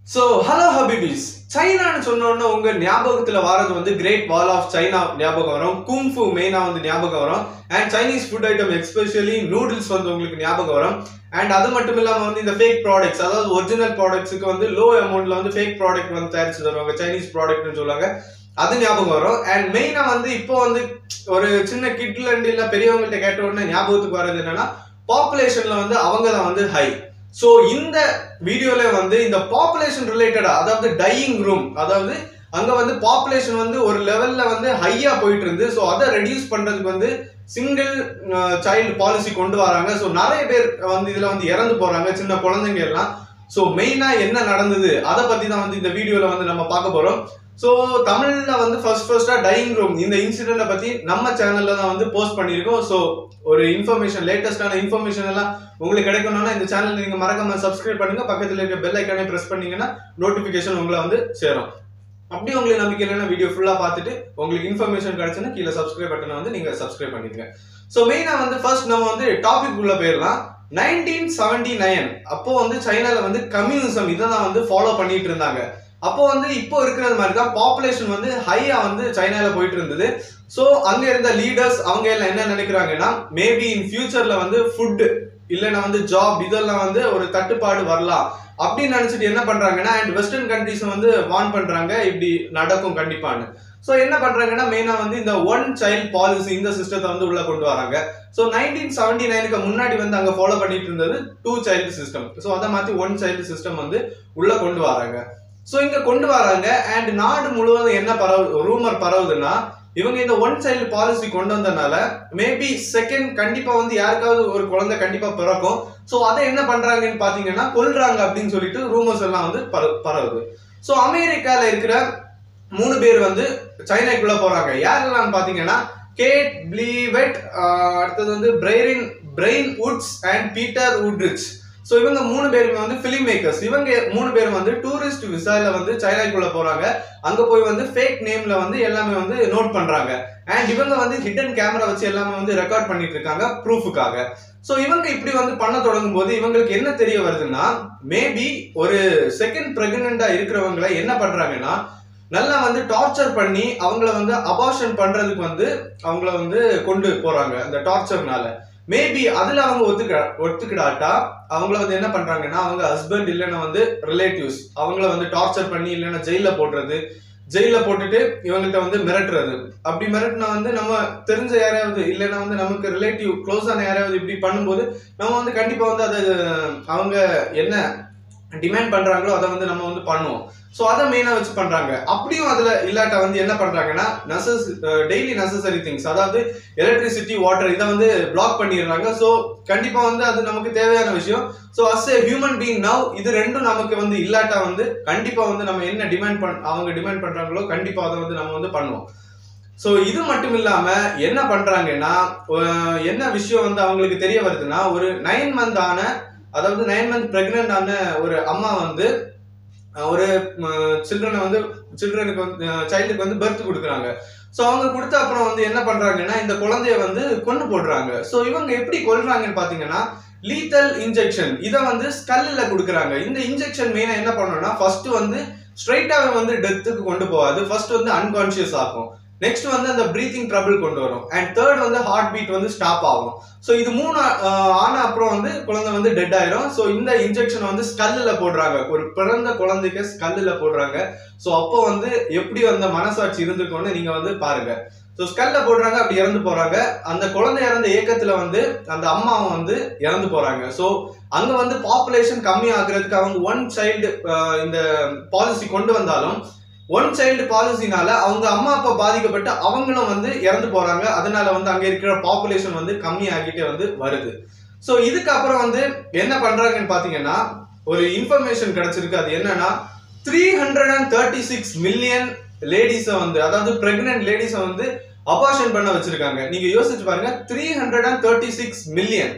so hello ஹபிபிஸ் சைனான்னு சொன்ன உடனே உங்க ஞாபகத்துல வாரது வந்து கிரேட் வால் ஆஃப் சைனா ஞாபகம் வரும் குங்ஃபு மெயினா வந்து ஞாபகம் வரும் and Chinese food item especially noodles வந்து உங்களுக்கு ஞாபகம் வரும் அண்ட் அது மட்டும் இல்லாம வந்து இந்த ஃபேக் ப்ராடக்ட்ஸ் அதாவது ஒரிஜினல் ப்ராடக்ட்ஸுக்கு வந்து லோ அமௌண்ட்ல வந்து ஃபேக் ப்ராடக்ட் வந்து தயாரிச்சு தருவாங்க சைனீஸ் ப்ராடக்ட்னு சொல்லுவாங்க அது ஞாபகம் வரும் அண்ட் மெயினா வந்து இப்போ வந்து ஒரு சின்ன கிட்ல இருந்து இல்ல பெரியவங்கள்ட்ட கேட்ட உடனே ஞாபகத்துக்கு வர்றது என்னன்னா பாப்புலேஷன்ல வந்து அவங்க தான் வந்து ஹை ஸோ இந்த வீடியோல வந்து இந்த பாப்புலேஷன் ரிலேட்டடா அதாவது டையிங் ரூம் அதாவது அங்க வந்து பாப்புலேஷன் வந்து ஒரு லெவல்ல வந்து ஹையா போயிட்டு இருந்து ஸோ அதை ரெடியூஸ் பண்றதுக்கு வந்து சிங்கிள் சைல்டு பாலிசி கொண்டு வராங்க ஸோ நிறைய பேர் வந்து இதுல வந்து இறந்து போறாங்க சின்ன குழந்தைங்க எல்லாம் ஸோ மெயினா என்ன நடந்தது அதை பத்தி தான் வந்து இந்த வீடியோல வந்து நம்ம பார்க்க போறோம் ஸோ தமிழ்ல வந்து ஃபர்ஸ்ட் ஃபர்ஸ்டா டையிங் ரூம் இந்த இன்சிடென்ட்டை பத்தி நம்ம சேனல்ல தான் வந்து போஸ்ட் பண்ணியிருக்கோம் ஸோ ஒரு இன்ஃபர்மேஷன் லேட்டஸ்டான இன்ஃபர்மேஷன் எல்லாம் உங்களுக்கு கிடைக்கணும்னா இந்த சேனல் நீங்க மறக்காம சப்ஸ்கிரைப் பண்ணுங்க பக்கத்துல இருக்க பெல் ஐக்கானே பிரஸ் பண்ணீங்கன்னா நோட்டிபிகேஷன் உங்களை வந்து சேரும் அப்படி உங்களுக்கு நம்பிக்கை இல்லைன்னா வீடியோ ஃபுல்லா பார்த்துட்டு உங்களுக்கு இன்ஃபர்மேஷன் கிடைச்சுன்னா கீழே சப்ஸ்கிரைப் பட்டனை வந்து நீங்க சப்ஸ்கிரைப் பண்ணிடுங்க ஸோ மெயினா வந்து ஃபர்ஸ்ட் நம்ம வந்து டாபிக் உள்ள போயிடலாம் நைன்டீன் செவன்டி நைன் அப்போ வந்து சைனால வந்து கம்யூனிசம் இதை தான் வந்து ஃபாலோ பண்ணிட்டு இருந்தாங்க அப்போ வந்து இப்போ இருக்கிறது மாதிரி தான் பாப்புலேஷன் வந்து ஹையா வந்து சைனால போயிட்டு இருந்தது ஸோ அங்க இருந்த லீடர்ஸ் அவங்க எல்லாம் என்ன நினைக்கிறாங்கன்னா மேபி இன் ஃபியூச்சர்ல வந்து ஃபுட் இல்லைன்னா வந்து ஜாப் இதெல்லாம் வந்து ஒரு தட்டுப்பாடு வரலாம் அப்படின்னு நினைச்சிட்டு என்ன பண்றாங்கன்னா அண்ட் வெஸ்டர்ன் கண்ட்ரிஸ் வந்து வார்ன் பண்றாங்க இப்படி நடக்கும் கண்டிப்பான்னு ஸோ என்ன பண்றாங்கன்னா மெயினா வந்து இந்த ஒன் சைல்ட் பாலிசி இந்த சிஸ்டத்தை வந்து உள்ள கொண்டு வராங்க ஸோ நைன்டீன் செவன்டி நைனுக்கு முன்னாடி வந்து அங்க ஃபாலோ பண்ணிட்டு இருந்தது டூ சைல்டு சிஸ்டம் ஸோ அதை மாத்தி ஒன் சைல்டு சிஸ்டம் வந்து உள்ள கொண்டு வராங்க ஸோ இங்க கொண்டு வராங்க அண்ட் நாடு முழுவதும் என்ன பரவு ரூமர் பரவுதுன்னா இவங்க இந்த ஒன் சைல்டு பாலிசி கொண்டு வந்தனால மேபி செகண்ட் கண்டிப்பா வந்து யாருக்காவது ஒரு குழந்தை கண்டிப்பா பிறக்கும் ஸோ அதை என்ன பண்றாங்கன்னு பாத்தீங்கன்னா கொல்றாங்க அப்படின்னு சொல்லிட்டு ரூமர்ஸ் எல்லாம் வந்து பர- பரவுது ஸோ அமெரிக்கால இருக்கிற மூணு பேர் வந்து சைனாக்குள்ள போறாங்க யாரெல்லாம் பாத்தீங்கன்னா கேட் பிளீவெட் அடுத்தது வந்து Brian Brian Woods and Peter Woodrich so இவங்க மூணு பேருமே வந்து ஃபிலிம் மேக்கர்ஸ் இவங்க மூணு பேரும் வந்து டூரிஸ்ட் விசால வந்து சைனாக்குள்ள போறாங்க அங்க போய் வந்து ஃபேக் நேம்ல வந்து எல்லாமே வந்து நோட் பண்றாங்க அண்ட் இவங்க வந்து ஹிடன் கேமரா வச்சு எல்லாமே வந்து ரெக்கார்ட் பண்ணிட்டு இருக்காங்க ப்ரூஃபுக்காக ஸோ இவங்க இப்படி வந்து பண்ண தொடங்கும் போது இவங்களுக்கு என்ன தெரிய வருதுன்னா மேபி ஒரு செகண்ட் பிரெக்னண்டா இருக்கிறவங்களை என்ன பண்றாங்கன்னா நல்லா வந்து டார்ச்சர் பண்ணி அவங்கள வந்து அபார்ஷன் பண்றதுக்கு வந்து அவங்கள வந்து கொண்டு போறாங்க அந்த டார்ச்சர்னால மேபி அதுல அவங்க ஒத்துக்க ஒத்துக்கிடாட்டா அவங்கள வந்து என்ன பண்றாங்கன்னா அவங்க ஹஸ்பண்ட் இல்லைன்னா வந்து ரிலேட்டிவ்ஸ் அவங்கள வந்து டார்ச்சர் பண்ணி இல்லைன்னா ஜெயில போடுறது ஜெயில போட்டுட்டு இவங்கள்ட்ட வந்து மிரட்டுறது அப்படி மிரட்டினா வந்து நம்ம தெரிஞ்ச யாரையாவது இல்லைன்னா வந்து நமக்கு ரிலேட்டிவ் க்ளோஸான யாரையாவது இப்படி பண்ணும்போது நம்ம வந்து கண்டிப்பா வந்து அதை அவங்க என்ன டிமாண்ட் பண்றாங்களோ அதை வந்து நம்ம வந்து பண்ணுவோம் ஸோ அதை மெயினாக வச்சு பண்றாங்க அப்படியும் அதுல இல்லாட்ட வந்து என்ன பண்றாங்கன்னா நெசஸ் டெய்லி நெசசரி திங்ஸ் அதாவது எலக்ட்ரிசிட்டி வாட்டர் இதை வந்து பிளாக் பண்ணிடுறாங்க ஸோ கண்டிப்பா வந்து அது நமக்கு தேவையான விஷயம் so as a human being now இது ரெண்டும் நமக்கு வந்து இல்லாட்டா வந்து கண்டிப்பா வந்து நம்ம என்ன டிமாண்ட் பண் அவங்க டிமாண்ட் பண்றாங்களோ கண்டிப்பா அதை வந்து நம்ம வந்து பண்ணுவோம் ஸோ இது மட்டும் இல்லாம என்ன பண்றாங்கன்னா அஹ், என்ன விஷயம் வந்து அவங்களுக்கு தெரிய வருதுன்னா ஒரு நைன் மந்த் ஆன அதாவது நைன் மந்த் பிரெக்னென்ட் ஆன ஒரு அம்மா வந்து அஹ், ஒரு சில்ட்ரனை வந்து சில்ட்ரனுக்கு வந்து சைல்டுக்கு வந்து பர்த் கொடுக்குறாங்க ஸோ அவங்க கொடுத்த அப்புறம் வந்து என்ன பண்றாங்கன்னா இந்த குழந்தைய வந்து கொண்டு போடுறாங்க ஸோ இவங்க எப்படி கொல்றாங்கன்னு பாத்தீங்கன்னா லீத்தல் இன்ஜெக்ஷன் இதை வந்து ஸ்கல்ல கொடுக்குறாங்க இந்த இன்ஜெக்ஷன் மெயினா என்ன பண்ணணும்னா ஃபர்ஸ்ட் வந்து ஸ்ட்ரைட்டாவே வந்து டெத்துக்கு கொண்டு போகாது ஃபர்ஸ்ட் வந்து அன்கான்ஷியஸ் ஆகும் நெக்ஸ்ட் வந்து அந்த பிரீத்திங் ட்ரபிள் கொண்டு வரும் அண்ட் தேர்ட் வந்து ஹார்ட் பீட் வந்து ஸ்டாப் ஆகும் ஸோ இது மூணு ஆஹ், ஆன அப்புறம் வந்து குழந்தை வந்து டெட் ஆயிரும் ஸோ இந்த இன்ஜெக்ஷன் வந்து ஸ்கல்லில் போடுறாங்க ஒரு பிறந்த குழந்தைக்கு ஸ்கல்லில் போடுறாங்க ஸோ அப்போ வந்து எப்படி அந்த மனசாட்சி இருந்திருக்கும்னு நீங்க வந்து பாருங்க ஸோ ஸ்கல்ல போடுறாங்க அப்படி இறந்து போறாங்க அந்த குழந்தை இறந்த ஏக்கத்துல வந்து அந்த அம்மாவும் வந்து இறந்து போறாங்க ஸோ அங்க வந்து பாப்புலேஷன் கம்மி ஆகுறதுக்கு அவங்க ஒன் சைல்டு இந்த பாலிசி கொண்டு வந்தாலும் ஒன் சைல்டு பாலிசினால அவங்க அம்மா அப்பா பாதிக்கப்பட்டு அவங்களும் வந்து இறந்து போறாங்க அதனால வந்து அங்க இருக்கிற பாப்புலேஷன் வந்து கம்மி ஆகிட்டே வந்து வருது ஸோ இதுக்கப்புறம் வந்து என்ன பண்றாங்கன்னு பாத்தீங்கன்னா ஒரு இன்ஃபர்மேஷன் கிடைச்சிருக்கு அது என்னன்னா three hundred and thirty six million லேடிஸை வந்து அதாவது பிரெக்னென்ட் லேடிஸை வந்து அபார்ஷன் பண்ண வச்சிருக்காங்க நீங்க யோசிச்சு பாருங்க three hundred and thirty six million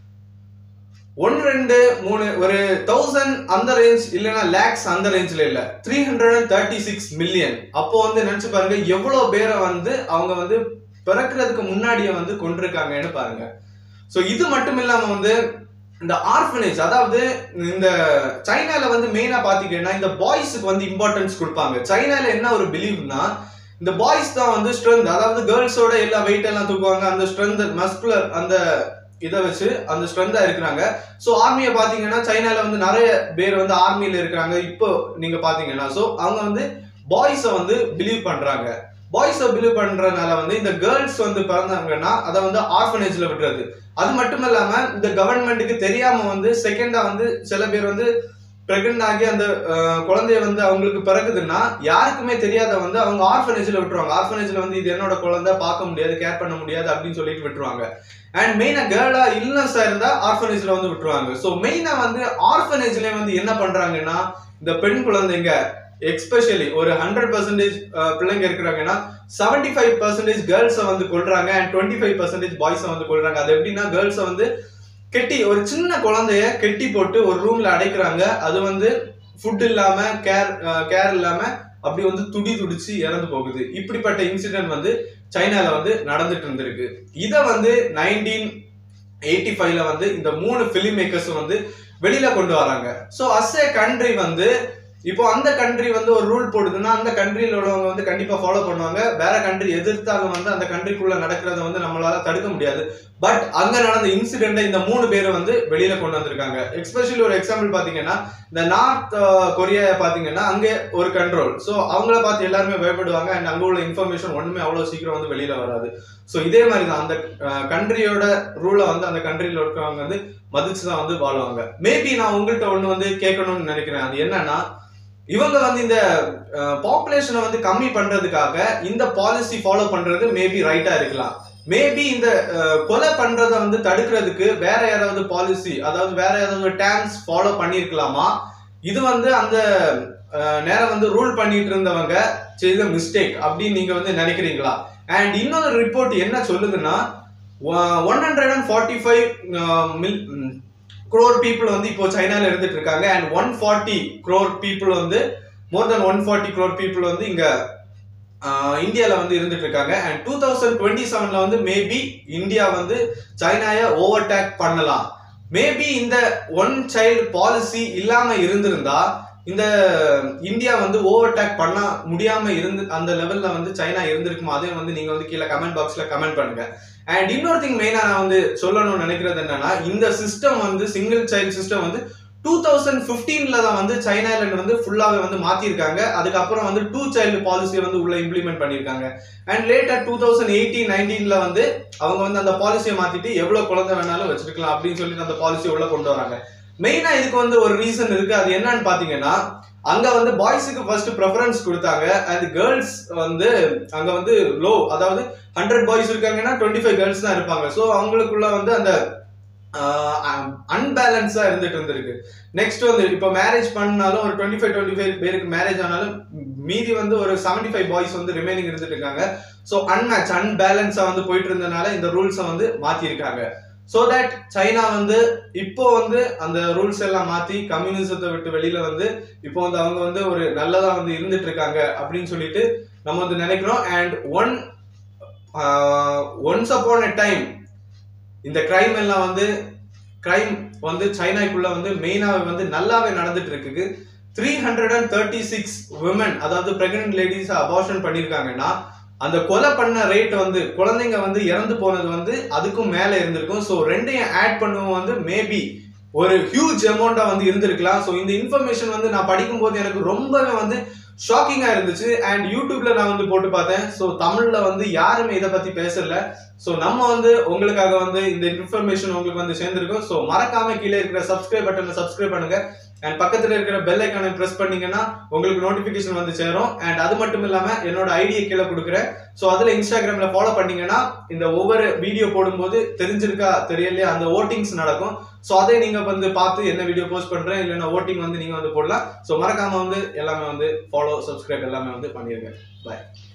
one ரெண்டு மூணு ஒரு தௌசண்ட் அந்த ரேஞ்ச் இல்லைன்னா லேக்ஸ் அந்த ரேஞ்ச்ல இல்ல three hundred and thirty six million அப்போ வந்து நினைச்சு பாருங்க எவ்வளவு பேரை வந்து அவங்க வந்து பிறக்கிறதுக்கு முன்னாடியே வந்து கொண்டிருக்காங்கன்னு பாருங்க ஸோ இது மட்டும் இல்லாம வந்து இந்த ஆர்ஃபனேஜ் அதாவது இந்த சைனால வந்து மெயினா பாத்தீங்கன்னா இந்த பாய்ஸுக்கு வந்து இம்பார்ட்டன்ஸ் கொடுப்பாங்க சைனால என்ன ஒரு பிலீவ்னா இந்த பாய்ஸ் தான் வந்து ஸ்ட்ரென்த் அதாவது கேர்ள்ஸோட எல்லா வெயிட் எல்லாம் தூக்குவாங்க அந்த ஸ்ட்ரென்த் மஸ்குலர் அந்த இதை வச்சு அந்த ஸ்ட்ரென்தா இருக்கிறாங்க ஸோ ஆர்மியை பாத்தீங்கன்னா சைனால வந்து நிறைய பேர் வந்து ஆர்மியில இருக்கிறாங்க இப்போ நீங்க பாத்தீங்கன்னா ஸோ அவங்க வந்து பாய்ஸை வந்து பிலீவ் பண்றாங்க பாய்ஸை பிலீவ் பண்றதுனால வந்து இந்த கேர்ள்ஸ் வந்து பிறந்தாங்கன்னா அதை வந்து ஆர்ஃபனேஜ்ல விடுறது அது மட்டும் இல்லாம இந்த கவர்மெண்ட்டுக்கு தெரியாம வந்து செகண்டா வந்து சில பேர் வந்து பிரெக்னென்ட் ஆகி அந்த அஹ், குழந்தைய வந்து அவங்களுக்கு பிறகுதுன்னா யாருக்குமே தெரியாத வந்து அவங்க ஆர்ஃபனேஜ்ல விட்டுருவாங்க ஆர்ஃபனேஜ்ல வந்து இது என்னோட குழந்தை பார்க்க முடியாது கேர் பண்ண முடியாது அப்படின்னு சொல்லிட்டு விட்டுருவாங்க அண்ட் மெயினா கேர்ளா இல்லஸா இருந்தா ஆர்ஃபனேஜ்ல வந்து விட்டுருவாங்க ஸோ மெயினா வந்து ஆர்ஃபனேஜ்ல வந்து என்ன பண்றாங்கன்னா இந்த பெண் குழந்தைங்க எக்ஸ்பெஷலி ஒரு ஹண்ட்ரட் பர்சன்டேஜ் பிள்ளைங்க இருக்கிறாங்கன்னா செவன்டி ஃபைவ் பர்சன்டேஜ் கேர்ள்ஸை வந்து கொள்றாங்க அண்ட் டுவெண்ட்டி ஃபைவ் பர்சன்டேஜ் பாய்ஸை வந்து கொள்றாங்க அது எப்படின்னா கேர்ள்ஸை வந்து கெட்டி ஒரு சின்ன குழந்தைய கெட்டி போட்டு ஒரு ரூம்ல அடைக்கிறாங்க அது வந்து ஃபுட் இல்லாம கேர் கேர் இல்லாம அப்படி வந்து துடி துடிச்சு இறந்து போகுது இப்படிப்பட்ட இன்சிடென்ட் வந்து சைனால வந்து நடந்துட்டு இருந்திருக்கு இதை வந்து நைன்டீன் எயிட்டி ஃபைவ்ல வந்து இந்த மூணு ஃபிலிம் மேக்கர்ஸ் வந்து வெளியில கொண்டு வராங்க ஸோ அஸ் ஏ கண்ட்ரி வந்து இப்போ அந்த கண்ட்ரி வந்து ஒரு ரூல் போடுதுன்னா அந்த கண்ட்ரியில் உள்ளவங்க வந்து கண்டிப்பா ஃபாலோ பண்ணுவாங்க வேற கண்ட்ரி எதிர்த்தாலும் வந்து அந்த கண்ட்ரிக்குள்ள நடக்கிறத வந்து நம்மளால தடுக்க முடியாது பட் அங்க நடந்த இன்சிடென்ட்டை இந்த மூணு பேரை வந்து வெளியில கொண்டு வந்திருக்காங்க எஸ்பெஷலி ஒரு எக்ஸாம்பிள் பாத்தீங்கன்னா இந்த நார்த் கொரியா பாத்தீங்கன்னா அங்கே ஒரு கண்ட்ரோல் ஸோ அவங்கள பார்த்து எல்லாருமே பயப்படுவாங்க அண்ட் அங்க உள்ள இன்ஃபர்மேஷன் ஒண்ணுமே அவ்வளவு சீக்கிரம் வந்து வெளியில வராது ஸோ இதே மாதிரி தான் அந்த கண்ட்ரியோட ரூலை வந்து அந்த கண்ட்ரியில் இருக்கிறவங்க வந்து மதிச்சு தான் வந்து வாழுவாங்க மேபி நான் உங்கள்கிட்ட ஒன்று வந்து கேட்கணும்னு நினைக்கிறேன் அது என்னன்னா இவங்க வந்து இந்த பாப்புலேஷனை வந்து கம்மி பண்றதுக்காக இந்த பாலிசி ஃபாலோ பண்றது மேபி ரைட்டா இருக்கலாம் மேபி இந்த அஹ், கொலை பண்றத வந்து தடுக்கிறதுக்கு வேற யாராவது பாலிசி அதாவது வேற ஏதாவது டேம்ஸ் ஃபாலோ பண்ணியிருக்கலாமா இது வந்து அந்த அஹ், நேரம் வந்து ரூல் பண்ணிட்டு இருந்தவங்க செய்த மிஸ்டேக் அப்படின்னு நீங்க வந்து நினைக்கிறீங்களா அண்ட் இன்னொரு ரிப்போர்ட் என்ன சொல்லுதுன்னா one hundred and forty five mil crore people வந்து இப்போ சைனால இருந்துட்டு இருக்காங்க and one forty crore people வந்து more then one forty crore people வந்து இங்க இந்தியாவில் வந்து இருந்துட்டு இருக்காங்க அண்ட் டூ தௌசண்ட் டுவெண்ட்டி செவன்ல வந்து மேபி இந்தியா வந்து சைனாயை ஓவர்டேக் பண்ணலாம் மேபி இந்த ஒன் சைல்டு பாலிசி இல்லாம இருந்திருந்தா இந்த இந்தியா வந்து ஓவர்டேக் பண்ண முடியாம இருந்து அந்த லெவல்ல வந்து சைனா இருந்திருக்குமா அதையும் வந்து நீங்க வந்து கீழே கமெண்ட் பாக்ஸ்ல கமெண்ட் பண்ணுங்க அண்ட் இன்னொரு திங் மெயினா நான் வந்து சொல்லணும்னு நினைக்கிறது என்னன்னா இந்த சிஸ்டம் வந்து சிங்கிள் சைல்டு சிஸ்டம் வந்து டூ தௌசண்ட் ஃபிஃப்டீன்ல தான் வந்து சைனால வந்து ஃபுல்லாவே வந்து மாத்திருக்காங்க அதுக்கப்புறம் வந்து டூ சைல்டு பாலிசியை வந்து உள்ள இம்ப்ளிமெண்ட் பண்ணிருக்காங்க and later two thousand eighteen நைன்டீன்ல வந்து அவங்க வந்து அந்த பாலிசியை மாத்திட்டு எவ்வளவு குழந்தை வேணாலும் வச்சிருக்கலாம் அப்படின்னு சொல்லிட்டு அந்த பாலிசியை உள்ள கொண்டு வராங்க மெயினா இதுக்கு வந்து ஒரு ரீசன் இருக்கு அது என்னன்னு பாத்தீங்கன்னா அங்க வந்து பாய்ஸுக்கு ஃபர்ஸ்ட் ப்ரெஃபரன்ஸ் கொடுத்தாங்க அண்ட் கேர்ள்ஸ் வந்து அங்க வந்து லோ அதாவது ஹண்ட்ரட் பாய்ஸ் இருக்காங்கன்னா டுவெண்ட்டி ஃபைவ் கேர்ள்ஸ் தான் இருப்பாங்க ஸோ அவங்களுக்குள்ள வந்து அந்த அன்பேலன்ஸா இருந்துட்டு இருந்திருக்கு நெக்ஸ்ட் வந்து இப்போ மேரேஜ் பண்ணாலும் ஒரு டுவெண்ட்டி ஃபைவ் டுவெண்ட்டி ஃபைவ் பேருக்கு மேரேஜ் ஆனாலும் மீதி வந்து ஒரு செவன்டி ஃபைவ் பாய்ஸ் வந்து ரிமைனிங் இருந்துட்டு இருக்காங்க ஸோ அன்மேட்ச் அன்பேலன்ஸா வந்து போயிட்டு இருந்தனால இந்த ரூல்ஸை வந்து மாத்திருக்காங்க ஸோ தட் சைனா வந்து இப்போ வந்து அந்த ரூல்ஸ் எல்லாம் மாத்தி கம்யூனிசத்தை விட்டு வெளியில வந்து இப்போ வந்து அவங்க வந்து ஒரு நல்லதா வந்து இருந்துட்டு இருக்காங்க அப்படின்னு சொல்லிட்டு நம்ம வந்து நினைக்கிறோம் and one once upon a time இந்த கிரைம் எல்லாம் வந்து கிரைம் வந்து சைனாக்குள்ள வந்து மெயினாவே வந்து நல்லாவே நடந்துட்டு இருக்கு three hundred and thirty six women அதாவது பிரெக்னென்ட் லேடிஸ் அபார்ஷன் பண்ணியிருக்காங்கன்னா அந்த கொலை பண்ண ரேட் வந்து குழந்தைங்க வந்து இறந்து போனது வந்து அதுக்கும் மேல இருந்திருக்கும் ஸோ ரெண்டையும் ஆட் பண்ணுவோம் வந்து மேபி ஒரு ஹியூஜ் அமௌண்ட்டா வந்து இருந்திருக்கலாம் ஸோ இந்த இன்ஃபர்மேஷன் வந்து நான் படிக்கும்போது எனக்கு ரொம்பவே வந்து ஷாக்கிங்கா இருந்துச்சு அண்ட் யூடியூப்ல நான் வந்து போட்டு பார்த்தேன் ஸோ தமிழ்ல வந்து யாருமே இதை பத்தி பேசல ஸோ நம்ம வந்து உங்களுக்காக வந்து இந்த இன்ஃபர்மேஷன் உங்களுக்கு வந்து சேர்ந்திருக்கும் ஸோ மறக்காம கீழே இருக்கிற சப்ஸ்கிரைப் பட்டனை சப்ஸ்கிரைப் பண்ணுங்க அண்ட் பக்கத்துல இருக்கிற பெல் ஐக்கானை பிரஸ் பண்ணீங்கன்னா உங்களுக்கு நோட்டிபிகேஷன் வந்து சேரும் அண்ட் அது மட்டும் இல்லாம என்னோட ஐடியை கீழே கொடுக்குறேன் ஸோ அதுல இன்ஸ்டாகிராம்ல ஃபாலோ பண்ணீங்கன்னா இந்த ஒவ்வொரு வீடியோ போடும்போது தெரிஞ்சிருக்கா தெரியலையா அந்த ஓட்டிங்ஸ் நடக்கும் ஸோ அதை நீங்க வந்து பார்த்து என்ன வீடியோ போஸ்ட் பண்றேன் இல்லைன்னா ஓட்டிங் வந்து நீங்க வந்து போடலாம் ஸோ மறக்காம வந்து எல்லாமே வந்து ஃபாலோ சப்ஸ்கிரைப் எல்லாமே வந்து பண்ணிருங்க பாய்